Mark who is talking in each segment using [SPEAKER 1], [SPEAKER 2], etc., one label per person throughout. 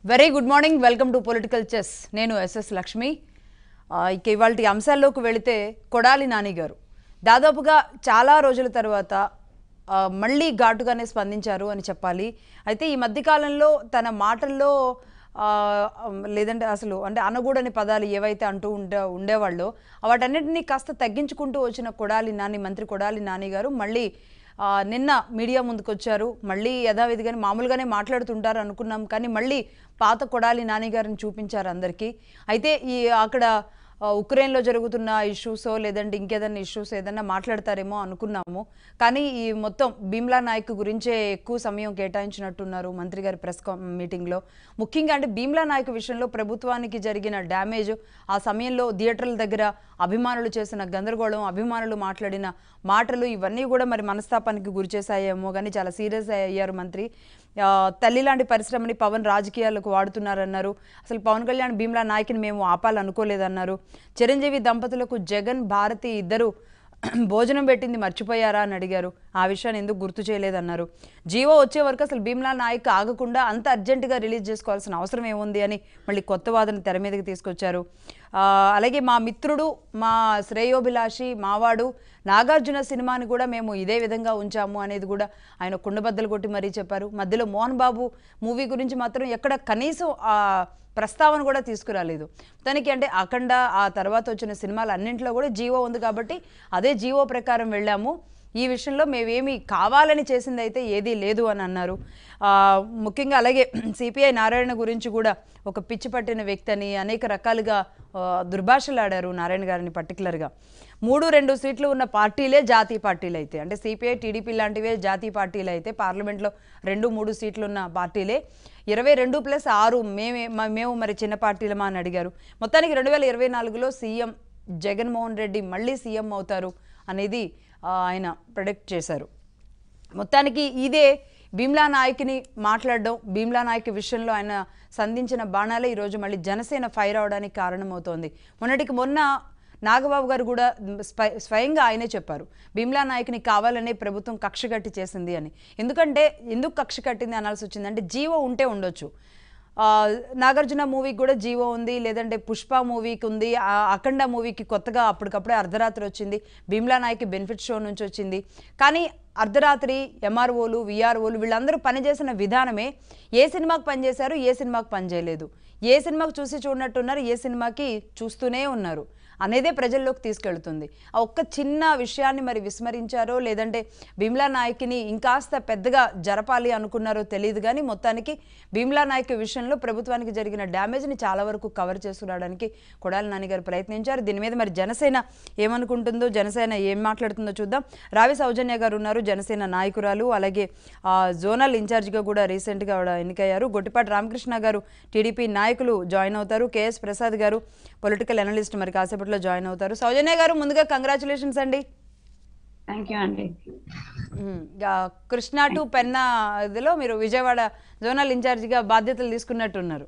[SPEAKER 1] Very good morning welcome to political chess నేను SS Lakshmi ఆ, ఇక ఇవాళ అంశాల్లోకి వెళితే కొడాలి నాని గారు దాదాపుగా చాలా రోజుల తర్వాత ఆ, మళ్ళీ ఘాటుగానే స్పందించారు అని చెప్పాలి అయితే ఈ మధ్యకాలంలో తన మాటల్లో ఆ, లేదంటే అసలు అంటే అనగూడని పదాలు ఏవైతే అంటూ ఉండే ఉండేవాళ్ళో వాటన్నిటినీ కాస్త తగ్గించుకుంటూ వచ్చిన కొడాలి నాని మంత్రి కొడాలి నాని గారు మళ్ళీ ఆ, నిన్న మీడియా ముందుకు వచ్చారు మళ్ళీ యథావిధిగానే మామూలుగానే మాట్లాడుతుంటారు అనుకున్నాం కానీ మళ్ళీ పాత కొడాలి నాని గారిని చూపించారు అందరికీ అయితే ఈ అక్కడ ఆ, ఉక్రెయిన్లో జరుగుతున్న ఇష్యూసో లేదంటే ఇంకేదైనా ఇష్యూస్ ఏదైనా మాట్లాడతారేమో అనుకున్నాము కానీ ఈ మొత్తం భీమ్లా నాయక్ గురించే ఎక్కువ సమయం కేటాయించినట్టున్నారు మంత్రి గారి ప్రెస్ కాన్ మీటింగ్లో ముఖ్యంగా అంటే భీమ్లా నాయక్ విషయంలో ప్రభుత్వానికి జరిగిన డ్యామేజ్ ఆ సమయంలో థియేటర్ల దగ్గర అభిమానులు చేసిన గందరగోళం అభిమానులు మాట్లాడిన మాటలు ఇవన్నీ కూడా మరి మనస్తాపానికి గురి చేశాయేమో కానీ చాలా సీరియస్ అయ్యారు మంత్రి ఆ, తల్లి లాంటి పరిశ్రమని పవన్ రాజకీయాలకు వాడుతున్నారన్నారు అసలు పవన్ కళ్యాణ్ భీమ్లా నాయక్ని మేము ఆపాలనుకోలేదన్నారు చిరంజీవి దంపతులకు జగన్ భారతి ఇద్దరు భోజనం పెట్టింది మర్చిపోయారా అని అడిగారు ఆ విషయాన్ని ఎందుకు గుర్తు చేయలేదన్నారు జీవో వచ్చే వరకు అసలు భీమ్లా నాయక్ ఆగకుండా అంత అర్జెంటుగా రిలీజ్ చేసుకోవాల్సిన అవసరం ఏముంది అని మళ్ళీ కొత్త వాదన తెర మీదకి తీసుకొచ్చారు ఆ, అలాగే మా మిత్రుడు మా శ్రేయోభిలాషి మావాడు నాగార్జున సినిమాని కూడా మేము ఇదే విధంగా ఉంచాము అనేది కూడా ఆయన కుండబద్దలు కొట్టి మరీ చెప్పారు మధ్యలో మోహన్ బాబు మూవీ గురించి మాత్రం ఎక్కడ కనీసం ఆ ప్రస్తావన కూడా తీసుకురాలేదు తనకి అంటే అఖండ ఆ తర్వాత వచ్చిన సినిమాలు అన్నింటిలో కూడా జీవో ఉంది కాబట్టి అదే జీవో ప్రకారం వెళ్ళాము ఈ విషయంలో మేమేమి కావాలని చేసింది అయితే ఏదీ లేదు అని అన్నారు ఆ, ముఖ్యంగా అలాగే సిపిఐ నారాయణ గురించి కూడా ఒక పిచ్చి పట్టిన వ్యక్తి అని అనేక రకాలుగా ఆ, దుర్భాషలాడారు నారాయణ గారిని పర్టికులర్గా మూడు రెండు సీట్లు ఉన్న పార్టీలే జాతీయ పార్టీలు అయితే అంటే సిపిఐ టీడీపీ లాంటివే జాతీయ పార్టీలు అయితే పార్లమెంట్లో రెండు మూడు సీట్లు ఉన్న పార్టీలే ఇరవై రెండు ప్లస్ ఆరు మేమే మ- మేము మరి చిన్న పార్టీలమా అని అడిగారు మొత్తానికి రెండు వేల ఇరవై నాలుగులో సీఎం జగన్మోహన్ రెడ్డి మళ్ళీ సీఎం అవుతారు అనేది ఆ, ఆయన ప్రొడక్ట్ చేశారు మొత్తానికి ఇదే భీమ్లా నాయక్ని మాట్లాడడం భీమ్లా నాయక్ విషయంలో ఆయన సంధించిన బాణాలే ఈరోజు మళ్ళీ జనసేన ఫైర్ అవడానికి కారణమవుతోంది మొన్నటికి మొన్న నాగబాబు గారు కూడా స్వయ- స్వయంగా ఆయనే చెప్పారు భీమ్లా నాయక్ని కావాలనే ప్రభుత్వం కక్ష కట్టి చేసింది అని ఎందుకంటే ఎందుకు కక్ష కట్టింది అనాల్సి వచ్చింది అంటే జీవో ఉంటే ఉండొచ్చు ఆ, నాగార్జున మూవీకి కూడా జీవో ఉంది లేదంటే పుష్ప మూవీకి ఉంది ఆ అఖండ మూవీకి కొత్తగా అప్పటికప్పుడే అర్ధరాత్రి వచ్చింది భీమ్లా నాయక్ బెనిఫిట్ షో నుంచి వచ్చింది కానీ అర్ధరాత్రి ఎంఆర్ఓలు విఆర్ఓలు వీళ్ళందరూ పనిచేసిన విధానమే ఏ సినిమాకి పనిచేశారు ఏ సినిమాకి పనిచేయలేదు ఏ సినిమాకి చూసి చూడనట్టున్నారు ఏ సినిమాకి చూస్తూనే ఉన్నారు అనేదే ప్రజల్లోకి తీసుకెళ్తుంది ఆ ఒక్క చిన్న విషయాన్ని మరి విస్మరించారో లేదంటే భీమ్లా నాయక్ని ఇంకాస్త పెద్దగా జరపాలి అనుకున్నారో తెలియదు కానీ మొత్తానికి భీమ్లా నాయక్ విషయంలో ప్రభుత్వానికి జరిగిన డ్యామేజ్ని చాలా వరకు కవర్ చేసుకురావడానికి కొడాలి నాన్నగారు ప్రయత్నించారు దీని మీద మరి జనసేన ఏమనుకుంటుందో జనసేన ఏం మాట్లాడుతుందో చూద్దాం రావి సౌజన్య గారు ఉన్నారు జనసేన నాయకురాలు అలాగే ఆ, జోనల్ ఇన్ఛార్జిగా కూడా రీసెంట్గా ఆవిడ ఎన్నికయ్యారు గొట్టిపాటి రామకృష్ణ గారు టీడీపీ నాయకులు జాయిన్ అవుతారు కేఎస్ ప్రసాద్ గారు పొలిటికల్ అనలిస్ట్ మరి కాసేపట్లో జాయిన్ అవుతారు సౌజన్య గారు ముందుగా కంగ్రాచులేషన్స్ అండి
[SPEAKER 2] థ్యాంక్ యూ అండి
[SPEAKER 1] మ్మ్. ఆ, కృష్ణా టు పెన్నా ఇదిలో మీరు విజయవాడ జోనల్ ఇన్ఛార్జిగా బాధ్యతలు తీసుకున్నట్టున్నారు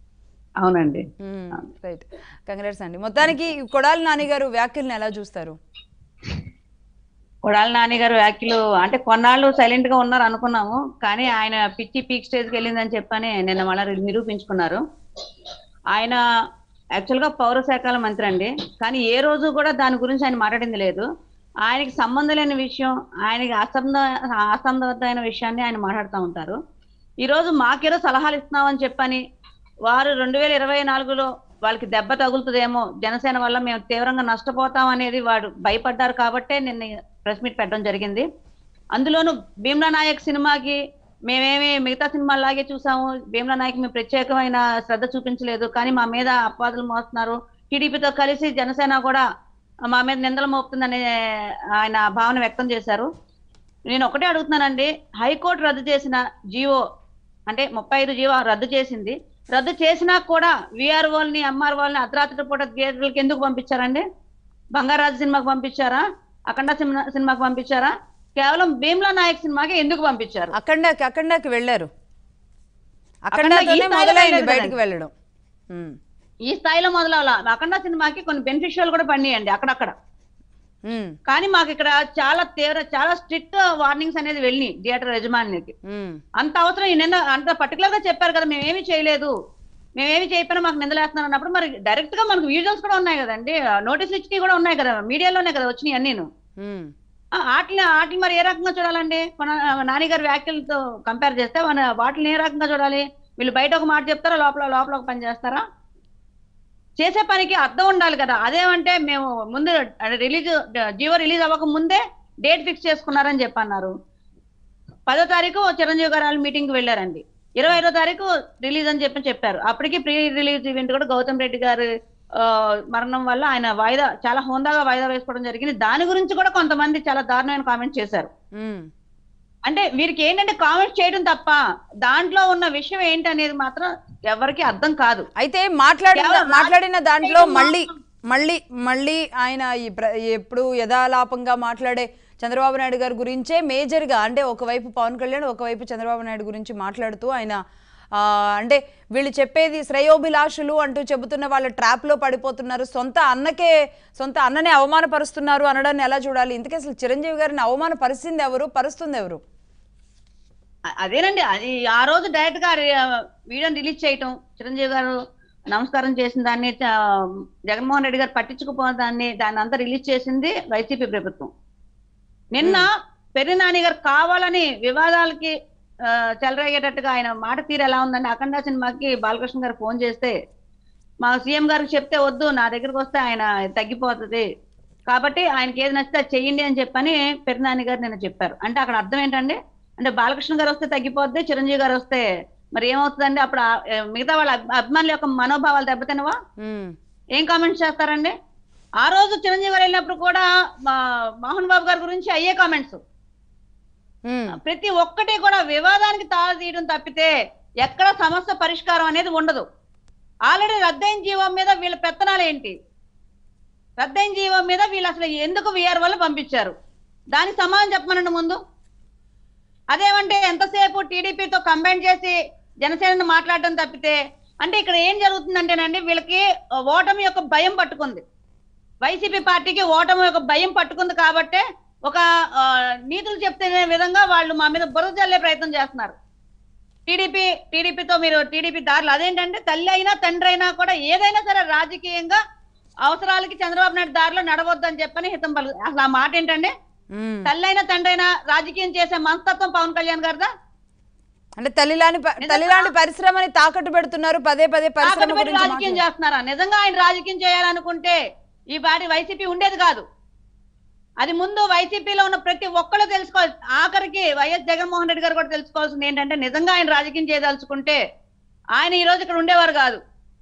[SPEAKER 2] అవునండి
[SPEAKER 1] రైట్ కంగ్రాట్స్ అండి మొత్తానికి ఈ కొడాలి నాని గారు వ్యాఖ్యలను ఎలా చూస్తారు
[SPEAKER 2] కొడాలి నాని గారు వ్యాఖ్యలు అంటే కొన్నాళ్ళు సైలెంట్ గా ఉన్నారు అనుకున్నాము కానీ ఆయన పిచ్చి పీక్ స్టేజ్ కి వెళ్ళిందని చెప్పని నిన్న మళ్ళీ నిరూపించుకున్నారు ఆయన యాక్చువల్ గా పౌర శాఖల మంత్రి అండి కానీ ఏ రోజు కూడా దాని గురించి ఆయన మాట్లాడింది లేదు ఆయనకి సంబంధం లేని విషయం ఆయనకి అసంద అసంబద్ధమైన విషయాన్ని ఆయన మాట్లాడుతూ ఉంటారు ఈ రోజు మాకేదో సలహాలు ఇస్తున్నామని చెప్పని వారు రెండు వేల ఇరవై నాలుగులో వాళ్ళకి దెబ్బ తగులుతుందేమో జనసేన వల్ల మేము తీవ్రంగా నష్టపోతాం అనేది వాడు భయపడ్డారు కాబట్టే నిన్న ప్రెస్ మీట్ పెట్టడం జరిగింది అందులోనూ భీమ్లా నాయక్ సినిమాకి మేమేమి మిగతా సినిమాలాగే చూసాము భీమ్లా నాయక్ మేము ప్రత్యేకమైన శ్రద్ధ చూపించలేదు కానీ మా మీద అపవాదులు మోస్తున్నారు టీడీపీతో కలిసి జనసేన కూడా మా మీద నిందలు మోపుతుందనే ఆయన భావన వ్యక్తం చేశారు నేను ఒకటే అడుగుతున్నానండి హైకోర్టు రద్దు చేసిన జియో అంటే ముప్పై ఐదు జీవో రద్దు చేసింది రద్దు చేసినా కూడా విఆర్ఓల్ని ఎంఆర్ఓల్ని అర్ధరాత్రి పూట థియేటర్లకి ఎందుకు పంపించారండి బంగారాజు సినిమాకి పంపించారా అఖండ సినిమా సినిమాకి పంపించారా కేవలం భీమ్లా నాయక్ సినిమాకి ఎందుకు పంపించారు
[SPEAKER 1] అఖండకి అఖండకి వెళ్ళారు
[SPEAKER 2] అఖండ ఈ
[SPEAKER 1] అఖండతోనే
[SPEAKER 2] స్థాయిలో
[SPEAKER 1] మొదలైంది
[SPEAKER 2] వెళ్ళలేదు
[SPEAKER 1] బయటికి
[SPEAKER 2] కదండి.
[SPEAKER 1] వెళ్ళడం మ్మ్.
[SPEAKER 2] ఈ స్థాయిలో మొదలవలా అఖండ సినిమాకి కొన్ని బెనిఫిషియల్ కూడా పడినాయండి అక్కడక్కడ
[SPEAKER 1] ఉమ్,
[SPEAKER 2] కానీ మాకు ఇక్కడ చాలా తీవ్ర చాలా స్ట్రిక్ట్ వార్నింగ్స్ అనేది వెళ్ళినాయి థియేటర్ యజమానికి
[SPEAKER 1] ఉమ్,
[SPEAKER 2] అంత అవసరం ఈ నిన్న అంత పర్టికులర్ గా చెప్పారు కదా మేమేమి చేయలేదు మేమేమి చేయకపోయినా మాకు నిందలేస్తున్నారు అన్నప్పుడు మరి డైరెక్ట్ గా మనకు వీడియోస్ కూడా ఉన్నాయి కదండి నోటీసులు ఇచ్చినవి కూడా ఉన్నాయి కదా మీడియాలోనే కదా వచ్చినాయి అన్నీను
[SPEAKER 1] ఉమ్,
[SPEAKER 2] ఆ, వాటిని వాటిని మరి ఏ రకంగా చూడాలండి మన నాని గారి వ్యాఖ్యలతో కంపేర్ చేస్తే మన వాటిని ఏ రకంగా చూడాలి వీళ్ళు బయట ఒక మాట చెప్తారా లోపల లోపల ఒక పని చేస్తారా చేసే పనికి అర్థం ఉండాలి కదా అదేమంటే మేము ముందు రిలీజ్ జియో రిలీజ్ అవ్వక ముందే డేట్ ఫిక్స్ చేసుకున్నారని చెప్పన్నారు పదో తారీఖు చిరంజీవి గారు వాళ్ళు మీటింగ్ కి వెళ్ళారండి ఇరవై ఐదో తారీఖు రిలీజ్ అని చెప్పి చెప్పారు అప్పటికి ప్రీ రిలీజ్ ఈవెంట్ కూడా గౌతమ్ రెడ్డి గారు ఆ, మరణం వల్ల ఆయన వాయిదా చాలా హోందాగా వాయిదా వేసుకోవడం జరిగింది దాని గురించి కూడా కొంతమంది చాలా దారుణమైన కామెంట్ చేశారు
[SPEAKER 1] ఉమ్.
[SPEAKER 2] అంటే వీరికి ఏంటంటే కామెంట్స్ చేయడం తప్ప దాంట్లో ఉన్న విషయం ఏంటి అనేది మాత్రం ఎవరికి అర్థం కాదు
[SPEAKER 1] అయితే మాట్లాడిన
[SPEAKER 2] కేవలం
[SPEAKER 1] మాట్లాడిన దాంట్లో
[SPEAKER 2] రాజకీయం
[SPEAKER 1] మళ్ళీ మళ్ళీ మళ్ళీ ఆయన ఈ ప్ర- ఎప్పుడు యథాలాపంగా మాట్లాడే చంద్రబాబు నాయుడు గారి గురించే మేజర్గా అంటే ఒకవైపు పవన్ కళ్యాణ్ ఒకవైపు చంద్రబాబు నాయుడు గురించి మాట్లాడుతూ ఆయన ఆ, అంటే వీళ్ళు చెప్పేది శ్రేయోభిలాషులు అంటూ చెబుతున్న వాళ్ళ ట్రాప్లో పడిపోతున్నారు సొంత అన్నకే సొంత అన్ననే అవమానపరుస్తున్నారు అనడాన్ని ఎలా చూడాలి ఇంతకీ అసలు చిరంజీవి గారిని అవమానపరిచింది ఎవరు పరుస్తుంది ఎవరు
[SPEAKER 2] అ- అదేనండి అది ఆ రోజు డైరెక్ట్ గా రి- వీడియోని రిలీజ్ చేయటం చిరంజీవి గారు నమస్కారం చేసిన దాన్ని చ- జగన్మోహన్ రెడ్డి గారు పట్టించుకుపోయిన దాన్ని దాన్ని అంతా రిలీజ్ చేసింది వైసీపీ ప్రభుత్వం నిన్న పెరి నాని గారు కావాలని వివాదాలకి ఆ, చెలరేగేటట్టుగా ఆయన మాట తీరు ఎలా ఉందండి అఖండ సినిమాకి బాలకృష్ణ గారు ఫోన్ చేస్తే మా సీఎం గారికి చెప్తే వద్దు నా దగ్గరకు వస్తే ఆయన తగ్గిపోతుంది కాబట్టి ఆయనకి ఏది నచ్చితే అది చెయ్యండి అని చెప్పని పెరినాని గారు నిన్న చెప్పారు అంటే అక్కడ అర్థం ఏంటండి అంటే బాలకృష్ణ గారు వస్తే తగ్గిపోద్ది చిరంజీవి గారు వస్తే మరి ఏమవుతుందండి అప్పుడు ఆ- ఏ, మిగతా వాళ్ళ అభి- అభిమానుల యొక్క మనోభావాలు దెబ్బతినవా
[SPEAKER 1] ఉమ్,
[SPEAKER 2] ఏం కామెంట్స్ చేస్తారండి ఆ రోజు చిరంజీవి గారు వెళ్ళినప్పుడు కూడా మా మోహన్ బాబు గారి గురించి అయ్యే కామెంట్స్
[SPEAKER 1] ఉమ్,
[SPEAKER 2] ప్రతి ఒక్కటి కూడా వివాదానికి తాళ తీయడం తప్పితే ఎక్కడ సమస్య పరిష్కారం అనేది ఉండదు ఆల్రెడీ రద్దయిన జీవం మీద వీళ్ళ పెత్తనాలు ఏంటి రద్దయిన జీవం మీద వీళ్ళు అసలు ఎందుకు విఆర్ వల్ల పంపించారు దానికి సమాధానం చెప్పమనండి ముందు అదేమంటే ఎంతసేపు టీడీపీతో కంబైన్ చేసి జనసేనను మాట్లాడడం తప్పితే అంటే ఇక్కడ ఏం జరుగుతుందంటేనండి వీళ్ళకి ఓటమి యొక్క భయం పట్టుకుంది వైసీపీ పార్టీకి ఓటమి యొక్క భయం పట్టుకుంది కాబట్టే ఒక ఆ, నీతులు చెప్తే విధంగా వాళ్ళు మా మీద బురద జల్లే ప్రయత్నం చేస్తున్నారు టీడీపీ టీడీపీతో మీరు టీడీపీ దారులు అదేంటంటే తల్లి అయినా తండ్రి అయినా కూడా ఏదైనా సరే రాజకీయంగా అవసరాలకి చంద్రబాబు నాయుడు దారిలో నడవద్దని చెప్పని హితం పలు అసలు ఆ మాట ఏంటండి
[SPEAKER 1] ఉమ్.
[SPEAKER 2] తల్లి అయినా తండ్రి అయినా రాజకీయం చేసే మనస్తత్వం పవన్ కళ్యాణ్ గారిదా
[SPEAKER 1] అంటే తల్లిలాని ప- తల్లిలాంటి పరిశ్రమని తాకట్టు పెడుతున్నారు పదే పదే పరిశ్రమ
[SPEAKER 2] తాకట్టు పెట్టి
[SPEAKER 1] గురించి
[SPEAKER 2] రాజకీయం
[SPEAKER 1] మాట్లాడు-
[SPEAKER 2] చేస్తున్నారా నిజంగా ఆయన రాజకీయం చేయాలనుకుంటే ఈ పార్టీ వైసీపీ ఉండేది కాదు అది ముందు వైసీపీలో ఉన్న ప్రతి ఒక్కళ్ళు తెలుసుకోవాలి ఆఖరికి వైఎస్ జగన్మోహన్ రెడ్డి గారు కూడా తెలుసుకోవాల్సింది ఏంటంటే నిజంగా ఆయన రాజకీయం చేయదలుచుకుంటే ఆయన ఈ రోజు ఇక్కడ ఉండేవారు కాదు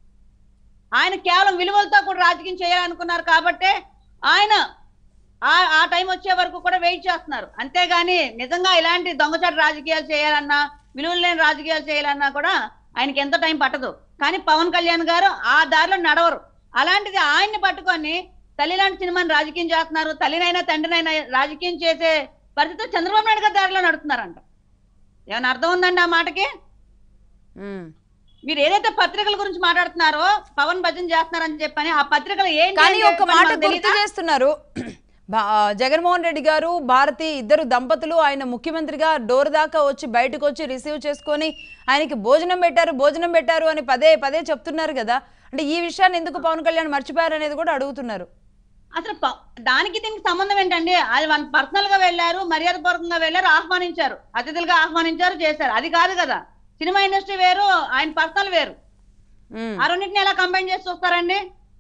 [SPEAKER 2] ఆయన కేవలం విలువలతో కూడా రాజకీయం చేయాలనుకున్నారు కాబట్టే ఆయన ఆ ఆ టైం వచ్చే వరకు కూడా వెయిట్ చేస్తున్నారు అంతేగాని నిజంగా ఇలాంటి దొంగచాటు రాజకీయాలు చేయాలన్నా విలువలు లేని రాజకీయాలు చేయాలన్నా కూడా ఆయనకి ఎంత టైం పట్టదు కానీ పవన్ కళ్యాణ్ గారు ఆ దారిలో నడవరు అలాంటిది ఆయన్ని పట్టుకొని తల్లి లాంటి సినిమాని రాజకీయం చేస్తున్నారు తల్లినైనా తండ్రినైనా రాజకీయం చేసే పరిస్థితి చంద్రబాబు నాయుడు గారి దారిలో నడుస్తున్నారంట ఏమైనా అర్థం ఉందండి ఆ మాటకి
[SPEAKER 1] ఉమ్.
[SPEAKER 2] మీరు ఏదైతే పత్రికల గురించి మాట్లాడుతున్నారో పవన్ భజన చేస్తున్నారని చెప్పని ఆ పత్రికలు ఏంటి
[SPEAKER 1] కానీ
[SPEAKER 2] అని
[SPEAKER 1] ఒక
[SPEAKER 2] చెప్పని
[SPEAKER 1] మాట
[SPEAKER 2] మాకు
[SPEAKER 1] గుర్తు
[SPEAKER 2] తెలీదా?
[SPEAKER 1] చేస్తున్నారు భా- జగన్మోహన్ రెడ్డి గారు భారతి ఇద్దరు దంపతులు ఆయన ముఖ్యమంత్రిగా డోర్ దాకా వచ్చి బయటకు వచ్చి రిసీవ్ చేసుకొని ఆయనకి భోజనం పెట్టారు భోజనం పెట్టారు అని పదే పదే చెప్తున్నారు కదా అంటే ఈ విషయాన్ని ఎందుకు పవన్ కళ్యాణ్ మర్చిపోయారు అనేది కూడా అడుగుతున్నారు
[SPEAKER 2] అసలు ప- దానికి దీనికి సంబంధం ఏంటండి అది వన్ పర్సనల్ గా వెళ్ళారు మర్యాద పూర్వకంగా వెళ్ళారు ఆహ్వానించారు అతిథులుగా ఆహ్వానించారు చేశారు అది కాదు కదా సినిమా ఇండస్ట్రీ వేరు ఆయన పర్సనల్ వేరు
[SPEAKER 1] ఉమ్.
[SPEAKER 2] ఆ రెండింటిని ఎలా కంబైన్ చేసి చూస్తారండి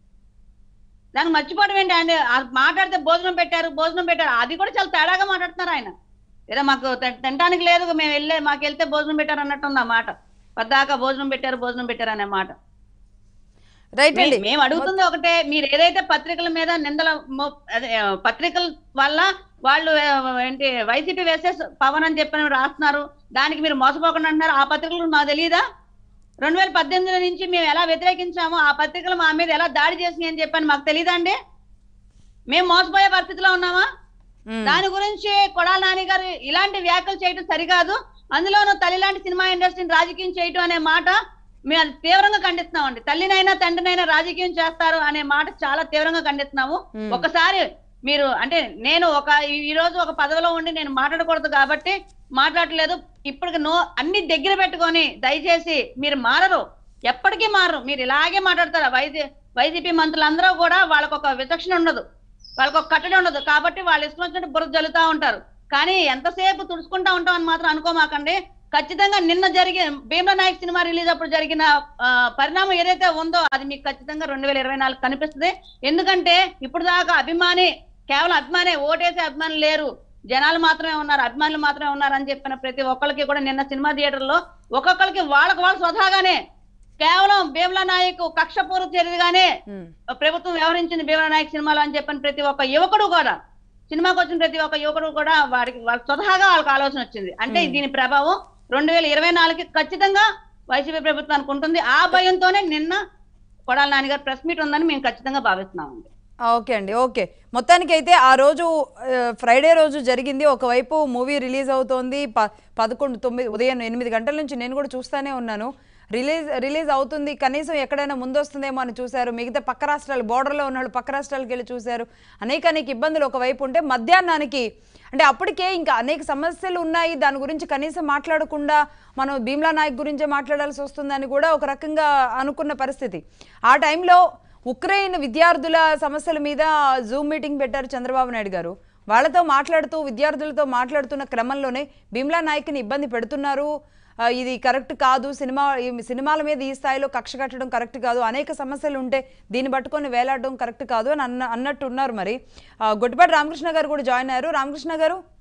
[SPEAKER 2] దాన్ని మర్చిపోవడం ఏంటి అండి ఆ మాట్లాడితే భోజనం పెట్టారు భోజనం పెట్టారు అది కూడా చాలా తేడాగా మాట్లాడుతున్నారు ఆయన ఏదో మాకు తి- తినడానికి లేదు మేము వెళ్ళే మాకు వెళ్తే భోజనం పెట్టారు అన్నట్టు ఉంది ఆ మాట పద్దాక భోజనం పెట్టారు భోజనం పెట్టారు అనే మాట
[SPEAKER 1] రైట్ అండి
[SPEAKER 2] మే- మేము అడుగుతుంది ఒకటే మీరు ఏదైతే పత్రికల మీద నిందల మో- అదే, ఆ, పత్రికల వల్ల వాళ్ళు ఆ, ఏంటి వైసీపీ వేసెస్ పవన్ అని చెప్పని రాస్తున్నారు దానికి మీరు మోసపోకుండా అంటున్నారు ఆ పత్రికలు మాకు తెలియదా రెండు వేల పద్దెనిమిది నుంచి మేము ఎలా వ్యతిరేకించామో ఆ పత్రికలు మా మీద ఎలా దాడి చేసినాయి అని చెప్పని మాకు తెలియదా అండి మేము మోసపోయే పరిస్థితిలో ఉన్నామా
[SPEAKER 1] ఉమ్.
[SPEAKER 2] దాని గురించి కొడాల నాని గారు ఇలాంటి వ్యాఖ్యలు చేయడం సరికాదు అందులోనూ తల్లి లాంటి సినిమా ఇండస్ట్రీని రాజకీయం చేయటం అనే మాట మేము అది తీవ్రంగా ఖండిస్తున్నామండి తల్లినైనా తండ్రినైనా రాజకీయం చేస్తారు అనే మాట చాలా తీవ్రంగా ఖండిస్తున్నాము
[SPEAKER 1] Hmm.
[SPEAKER 2] ఒకసారి మీరు అంటే నేను ఒక ఈ- ఈ రోజు ఒక పదవిలో ఉండి నేను మాట్లాడకూడదు కాబట్టి మాట్లాడలేదు ఇప్పుడు నో అన్ని దగ్గర పెట్టుకొని దయచేసి మీరు మారరు ఎప్పటికీ మారరు మీరు ఇలాగే మాట్లాడతారు వైసీ వైసీపీ మంత్రులందరూ కూడా వాళ్ళకు ఒక విచక్షణ ఉండదు వాళ్ళకి ఒక కట్టడి ఉండదు కాబట్టి వాళ్ళు ఇష్టం వచ్చినట్టు బురద జల్లుతా ఉంటారు కానీ ఎంతసేపు తుడుచుకుంటా ఉంటాం అని మాత్రం అనుకోమాకండి ఖచ్చితంగా నిన్న జరిగిన భీమ్లా నాయక్ సినిమా రిలీజ్ అప్పుడు జరిగిన ఆ, పరిణామం ఏదైతే ఉందో అది మీకు ఖచ్చితంగా రెండు వేల ఇరవై నాలుగు కనిపిస్తుంది ఎందుకంటే ఇప్పుడు దాకా అభిమాని కేవలం అభిమానే ఓటేసే అభిమానులు లేరు జనాలు మాత్రమే ఉన్నారు అభిమానులు మాత్రమే ఉన్నారు అని చెప్పిన ప్రతి ఒక్కరికి కూడా నిన్న సినిమా థియేటర్లో ఒక్కొక్కరికి వాళ్ళకి వాళ్ళు స్వతహాగానే కేవలం భీమ్లా నాయక్ కక్షపూర్వ చర్యగానే
[SPEAKER 1] ఉమ్.
[SPEAKER 2] ప్రభుత్వం వ్యవహరించింది భీమల నాయక్ సినిమాలో అని చెప్పని ప్రతి ఒక్క యువకుడు కూడా సినిమాకి వచ్చిన ప్రతి ఒక్క యువకుడు కూడా వాడికి వాళ్ళ స్వతహాగా వాళ్ళకి ఆలోచన వచ్చింది అంటే
[SPEAKER 1] Hmm.
[SPEAKER 2] దీని ప్రభావం రెండు వేల ఇరవై నాలుగుకి ఖచ్చితంగా వైసీపీ ప్రభుత్వానికి ఉంటుంది ఆ భయంతోనే నిన్న కొడాల నాన్నగారు ప్రెస్ మీట్ ఉందని మేము ఖచ్చితంగా భావిస్తున్నామండి
[SPEAKER 1] ఆ, ఓకే అండి ఓకే మొత్తానికి అయితే ఆ రోజు ఆ, ఫ్రైడే రోజు జరిగింది ఒకవైపు మూవీ రిలీజ్ అవుతోంది ప పదకొండు తొమ్మిది ఉదయం ఎనిమిది గంటల నుంచి నేను కూడా చూస్తూనే ఉన్నాను రిలీజ్ రిలీజ్ అవుతుంది కనీసం ఎక్కడైనా ముందు వస్తుందేమో అని చూశారు మిగతా పక్క రాష్ట్రాలు బోర్డర్లో ఉన్న వాళ్ళు పక్క రాష్ట్రాలకు వెళ్ళి చూశారు అనేక అనేక ఇబ్బందులు ఒకవైపు ఉంటే మధ్యాహ్నానికి అంటే అప్పటికే ఇంకా అనేక సమస్యలు ఉన్నాయి దాని గురించి కనీసం మాట్లాడకుండా మనం భీమ్లా నాయక్ గురించే మాట్లాడాల్సి వస్తుందని కూడా ఒక రకంగా అనుకున్న పరిస్థితి ఆ టైంలో ఉక్రెయిన్ విద్యార్థుల సమస్యల మీద జూమ్ మీటింగ్ పెట్టారు చంద్రబాబు నాయుడు గారు వాళ్ళతో మాట్లాడుతూ విద్యార్థులతో మాట్లాడుతున్న క్రమంలోనే భీమ్లా నాయక్ని ఇబ్బంది పెడుతున్నారు ఆ, ఇది కరెక్ట్ కాదు సినిమా ఈ సినిమాల మీద ఈ స్థాయిలో కక్ష కట్టడం కరెక్ట్ కాదు అనేక సమస్యలు ఉంటే దీన్ని పట్టుకొని వేలాడడం కరెక్ట్ కాదు అని అన్న అన్నట్టు ఉన్నారు మరి ఆ, గొట్టిపాటి రామకృష్ణ గారు కూడా జాయిన్ అయ్యారు రామకృష్ణ గారు